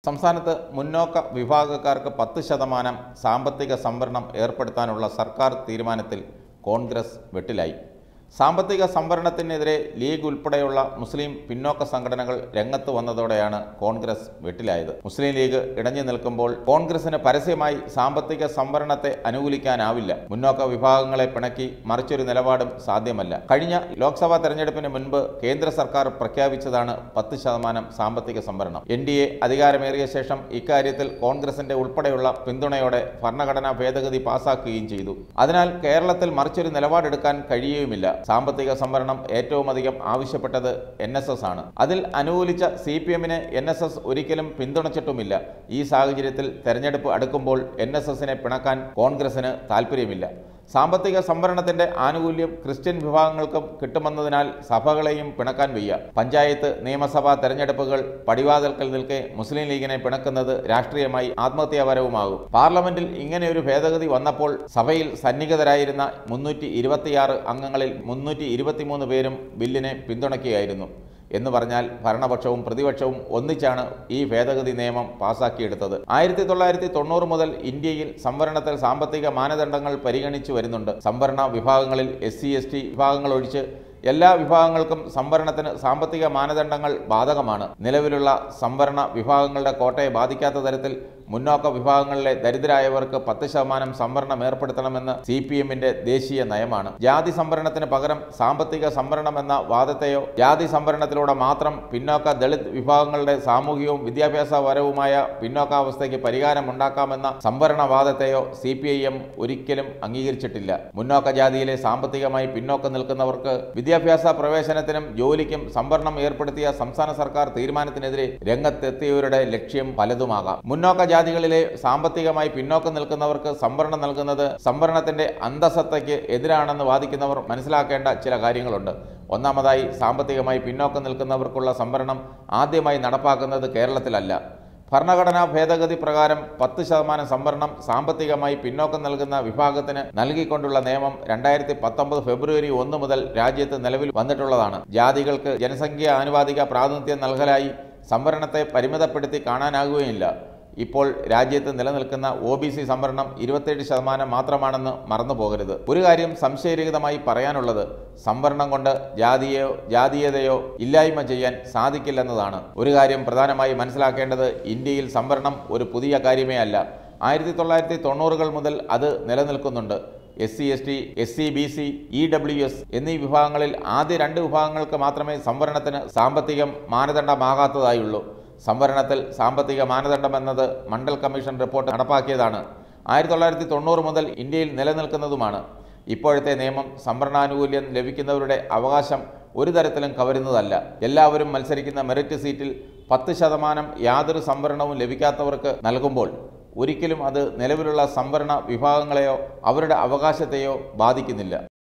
സംസ്ഥാനത്ത് മുന്നോക്ക വിഭാഗക്കാർക്ക് പത്ത് ശതമാനം സാമ്പത്തിക സംവരണം ഏർപ്പെടുത്താനുള്ള സർക്കാർ തീരുമാനത്തിൽ കോൺഗ്രസ് വെട്ടിലായി സാമ്പത്തിക സംവരണത്തിനെതിരെ ലീഗ് ഉൾപ്പെടെയുള്ള മുസ്ലിം പിന്നോക്ക സംഘടനകൾ രംഗത്ത് വന്നതോടെയാണ് കോൺഗ്രസ് വെട്ടിലായത് മുസ്ലിം ലീഗ് ഇടഞ്ഞു നിൽക്കുമ്പോൾ കോൺഗ്രസിന് പരസ്യമായി സാമ്പത്തിക സംവരണത്തെ അനുകൂലിക്കാനാവില്ല മുന്നോക്ക വിഭാഗങ്ങളെ പിണക്കി മറിച്ചൊരു നിലപാടും സാധ്യമല്ല കഴിഞ്ഞ ലോക്സഭാ തെരഞ്ഞെടുപ്പിന് മുൻപ് കേന്ദ്ര സർക്കാർ പ്രഖ്യാപിച്ചതാണ് പത്ത് ശതമാനം സാമ്പത്തിക സംവരണം എൻ ഡി എ അധികാരമേറിയ ശേഷം ഇക്കാര്യത്തിൽ കോൺഗ്രസിന്റെ ഉൾപ്പെടെയുള്ള പിന്തുണയോടെ ഭരണഘടനാ ഭേദഗതി പാസാക്കുകയും ചെയ്തു അതിനാൽ കേരളത്തിൽ മറിച്ചൊരു നിലപാടെടുക്കാൻ കഴിയുകയുമില്ല സാമ്പത്തിക സംവരണം ഏറ്റവും അധികം ആവശ്യപ്പെട്ടത് എൻ എസ് എസ് ആണ് അതിൽ അനുകൂലിച്ച സി പി എമ്മിന് എൻ എസ് എസ് ഒരിക്കലും പിന്തുണച്ചിട്ടുമില്ല ഈ സാഹചര്യത്തിൽ തെരഞ്ഞെടുപ്പ് അടുക്കുമ്പോൾ എൻ എസ് എസിനെ പിണക്കാൻ കോൺഗ്രസിന് താല്പര്യമില്ല സാമ്പത്തിക സംവരണത്തിന്റെ ആനുകൂല്യം ക്രിസ്ത്യൻ വിഭാഗങ്ങൾക്കും കിട്ടുമെന്നതിനാൽ സഭകളെയും പിണക്കാൻ വയ്യ പഞ്ചായത്ത് നിയമസഭാ തെരഞ്ഞെടുപ്പുകൾ പടിവാതിൽക്കൽ നിൽക്കെ മുസ്ലിം ലീഗിനെ പിണക്കുന്നത് രാഷ്ട്രീയമായി ആത്മഹത്യാപരവുമാകും പാർലമെന്റിൽ ഇങ്ങനെയൊരു ഭേദഗതി വന്നപ്പോൾ സഭയിൽ സന്നിഹിതരായിരുന്ന മുന്നൂറ്റി ഇരുപത്തിയാറ് അംഗങ്ങളിൽ മുന്നൂറ്റി ഇരുപത്തിമൂന്ന് പേരും ബില്ലിനെ പിന്തുണയ്ക്കുകയായിരുന്നു എന്ന് പറഞ്ഞാൽ ഭരണപക്ഷവും പ്രതിപക്ഷവും ഒന്നിച്ചാണ് ഈ ഭേദഗതി നിയമം പാസാക്കിയെടുത്തത് ആയിരത്തി തൊള്ളായിരത്തി തൊണ്ണൂറ് മുതൽ ഇന്ത്യയിൽ സംവരണത്തിൽ സാമ്പത്തിക മാനദണ്ഡങ്ങൾ പരിഗണിച്ചു വരുന്നുണ്ട് സംവരണ വിഭാഗങ്ങളിൽ എസ് സി എസ് ടി വിഭാഗങ്ങൾ ഒഴിച്ച് എല്ലാ വിഭാഗങ്ങൾക്കും സംവരണത്തിന് സാമ്പത്തിക മാനദണ്ഡങ്ങൾ ബാധകമാണ് നിലവിലുള്ള സംവരണ വിഭാഗങ്ങളുടെ കോട്ടയെ ബാധിക്കാത്ത തരത്തിൽ മുന്നോക്ക വിഭാഗങ്ങളിലെ ദരിദ്രരായവർക്ക് പത്ത് ശതമാനം സംവരണം ഏർപ്പെടുത്തണമെന്ന് സി പി എമ്മിന്റെ ദേശീയ നയമാണ് ജാതി സംവരണത്തിന് പകരം സാമ്പത്തിക സംവരണം എന്ന വാദത്തെയോ ജാതി സംവരണത്തിലൂടെ മാത്രം പിന്നോക്ക ദളിത് വിഭാഗങ്ങളുടെ സാമൂഹികവും വിദ്യാഭ്യാസപരവുമായ പിന്നോക്കാവസ്ഥയ്ക്ക് പരിഹാരമുണ്ടാക്കാമെന്ന സംവരണവാദത്തെയോ സി പി ഐ എം ഒരിക്കലും അംഗീകരിച്ചിട്ടില്ല മുന്നോക്ക ജാതിയിലെ സാമ്പത്തികമായി പിന്നോക്കം നിൽക്കുന്നവർക്ക് വിദ്യാഭ്യാസ പ്രവേശനത്തിനും ജോലിക്കും സംവരണം ഏർപ്പെടുത്തിയ സംസ്ഥാന സർക്കാർ തീരുമാനത്തിനെതിരെ രംഗത്തെത്തിയവരുടെ ലക്ഷ്യം പലതുമാകാം മുന്നോക്ക ജാതികളിലെ സാമ്പത്തികമായി പിന്നോക്കം നിൽക്കുന്നവർക്ക് സംവരണം നൽകുന്നത് സംവരണത്തിന്റെ അന്തസത്തയ്ക്ക് എതിരാണെന്ന് വാദിക്കുന്നവർ മനസ്സിലാക്കേണ്ട ചില കാര്യങ്ങളുണ്ട് ഒന്നാമതായി സാമ്പത്തികമായി പിന്നോക്കം നിൽക്കുന്നവർക്കുള്ള സംവരണം ആദ്യമായി നടപ്പാക്കുന്നത് കേരളത്തിലല്ല ഭരണഘടനാ ഭേദഗതി പ്രകാരം പത്ത് ശതമാനം സംവരണം സാമ്പത്തികമായി പിന്നോക്കം നൽകുന്ന വിഭാഗത്തിന് നൽകിക്കൊണ്ടുള്ള നിയമം രണ്ടായിരത്തി പത്തൊമ്പത് ഫെബ്രുവരി ഒന്ന് മുതൽ രാജ്യത്ത് നിലവിൽ വന്നിട്ടുള്ളതാണ് ജാതികൾക്ക് ജനസംഖ്യ ആനുപാതിക പ്രാതിനിധ്യം നൽകലായി സംവരണത്തെ പരിമിതപ്പെടുത്തി കാണാനാകുകയില്ല ഇപ്പോൾ രാജ്യത്ത് നിലനിൽക്കുന്ന ഒ ബി സി സംവരണം ഇരുപത്തേഴ് ശതമാനം മാത്രമാണെന്ന് മറന്നു പോകരുത് ഒരു കാര്യം സംശയരഹിതമായി പറയാനുള്ളത് സംവരണം കൊണ്ട് ജാതിയെയോ ജാതീയതയോ ഇല്ലായ്മ ചെയ്യാൻ സാധിക്കില്ലെന്നതാണ് ഒരു കാര്യം പ്രധാനമായി മനസ്സിലാക്കേണ്ടത് ഇന്ത്യയിൽ സംവരണം ഒരു പുതിയ കാര്യമേ അല്ല ആയിരത്തി തൊള്ളായിരത്തി തൊണ്ണൂറുകൾ മുതൽ അത് നിലനിൽക്കുന്നുണ്ട് S C S T S C B C E W S എന്നീ വിഭാഗങ്ങളിൽ ആദ്യ രണ്ട് വിഭാഗങ്ങൾക്ക് മാത്രമേ സംവരണത്തിന് സാമ്പത്തികം മാനദണ്ഡമാകാത്തതായുള്ളൂ സംവരണത്തിൽ സാമ്പത്തിക മാനദണ്ഡം എന്നത് മണ്ഡൽ കമ്മീഷൻ റിപ്പോർട്ട് നടപ്പാക്കിയതാണ് ആയിരത്തി തൊള്ളായിരത്തി തൊണ്ണൂറ് മുതൽ ഇന്ത്യയിൽ നിലനിൽക്കുന്നതുമാണ് ഇപ്പോഴത്തെ നിയമം സംവരണാനുകൂല്യം ലഭിക്കുന്നവരുടെ അവകാശം ഒരു തരത്തിലും കവരുന്നതല്ല എല്ലാവരും മത്സരിക്കുന്ന മെറിറ്റ് സീറ്റിൽ പത്ത് ശതമാനം യാതൊരു സംവരണവും ലഭിക്കാത്തവർക്ക് നൽകുമ്പോൾ ഒരിക്കലും അത് നിലവിലുള്ള സംവരണ വിഭാഗങ്ങളെയോ അവരുടെ അവകാശത്തെയോ ബാധിക്കുന്നില്ല